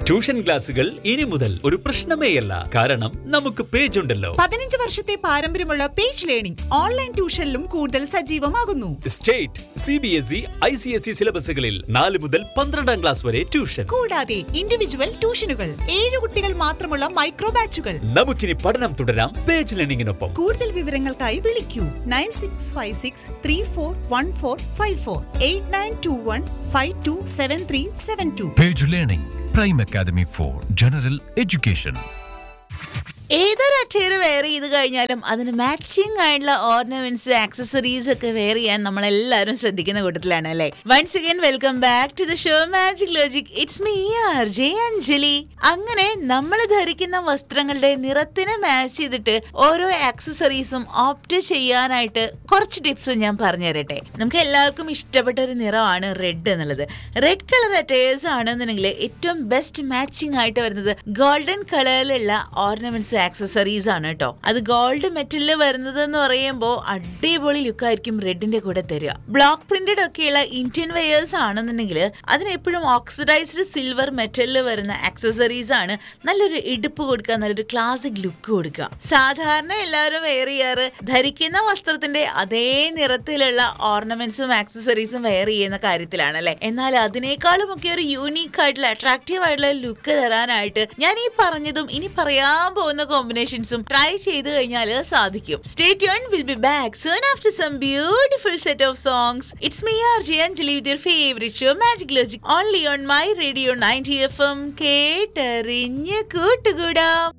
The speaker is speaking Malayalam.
ട്യൂഷൻ ക്ലാസുകൾ ഇനി മുതൽ ഒരു പ്രശ്നമേയല്ല കാരണം നമുക്ക് പേജ് ഉണ്ടല്ലോ പതിനഞ്ച് വർഷത്തെ പാരമ്പര്യമുള്ള പേജ് ലേണിംഗ് ഓൺലൈൻ ട്യൂഷനിലും കൂടുതൽ സജീവമാകുന്നു state C B S E I C S E സിലബസുകളിൽ നാല് മുതൽ പന്ത്രണ്ടാം ക്ലാസ് വരെ ട്യൂഷൻ കൂടാതെ ഇൻഡിവിജ്വൽ ട്യൂഷനുകൾ ഏഴ് കുട്ടികൾ മാത്രമുള്ള മൈക്രോ ബാച്ചുകൾ നമുക്കിനി പഠനം തുടരാം പേജ് ലേണിംഗിനൊപ്പം കൂടുതൽ വിവരങ്ങൾക്കായി വിളിക്കൂ nine six five six three four one four five four eight nine two one five two seven three seven two Page Learning, Prime Academy for General Education. ഏതൊരു അക്ഷയർ വെയർ ചെയ്ത് കഴിഞ്ഞാലും അതിന് മാച്ചിങ് ആയിട്ടുള്ള ഓർണമെന്റ്സ് ആക്സസറീസ് ഒക്കെ വെയർ ചെയ്യാൻ നമ്മൾ എല്ലാവരും ശ്രദ്ധിക്കുന്ന കൂട്ടത്തിലാണ് അല്ലേ once again welcome back to the show magic logic it's me R J Anjali അങ്ങനെ നമ്മൾ ധരിക്കുന്ന വസ്ത്രങ്ങളുടെ നിറത്തിന് മാച്ച് ചെയ്തിട്ട് ഓരോ ആക്സസറീസും ഓപ്റ്റ് ചെയ്യാനായിട്ട് കുറച്ച് ടിപ്സ് ഞാൻ പറഞ്ഞു തരട്ടെ നമുക്ക് എല്ലാവർക്കും ഇഷ്ടപ്പെട്ട ഒരു നിറമാണ് റെഡ് എന്നുള്ളത് റെഡ് കളർ അറ്റയേഴ്സ് ആണെന്നുണ്ടെങ്കിൽ ഏറ്റവും ബെസ്റ്റ് മാച്ചിങ് ആയിട്ട് വരുന്നത് ഗോൾഡൻ കളറിലുള്ള ഓർണമെന്റ്സ് ആക്സസറീസ് ആണ് കേട്ടോ അത് ഗോൾഡ് മെറ്റലിൽ വരുന്നത് എന്ന് പറയുമ്പോൾ അടിപൊളി ലുക്ക് ആയിരിക്കും റെഡിന്റെ കൂടെ തരിക ബ്ലോക്ക് പ്രിന്റഡ് ഒക്കെയുള്ള ഇന്ത്യൻ വെയേഴ്സ് ആണെന്നുണ്ടെങ്കിൽ അതിന് എപ്പോഴും ഓക്സിഡൈസ്ഡ് സിൽവർ മെറ്റലിൽ വരുന്ന ആക്സസറീസ് ആണ് നല്ലൊരു ഇടുപ്പ് കൊടുക്കുക നല്ലൊരു ക്ലാസിക് ലുക്ക് കൊടുക്കുക സാധാരണ എല്ലാവരും വെയർ ചെയ്യാറ് ധരിക്കുന്ന വസ്ത്രത്തിന്റെ അതേ നിറത്തിലുള്ള ഓർണമെന്റ്സും ആക്സസറീസും വെയർ ചെയ്യുന്ന കാര്യത്തിലാണ് അല്ലെ എന്നാൽ അതിനേക്കാളും ഒക്കെ ഒരു യൂണീക്ക് ആയിട്ടുള്ള അട്രാക്റ്റീവ് ആയിട്ടുള്ള ലുക്ക് തരാനായിട്ട് ഞാൻ ഈ പറഞ്ഞതും ഇനി പറയാൻ പോകുന്ന കോമ്പിനേഷൻസും ട്രൈ ചെയ്ത് കഴിഞ്ഞാൽ സാധിക്കും stay tune will be back soon after some beautiful set of songs it's me R J Anjali with your favourite show magic logic only on my radio ninety F M കേട്ടറിഞ്ഞ് കൂട്ടുകൂടാം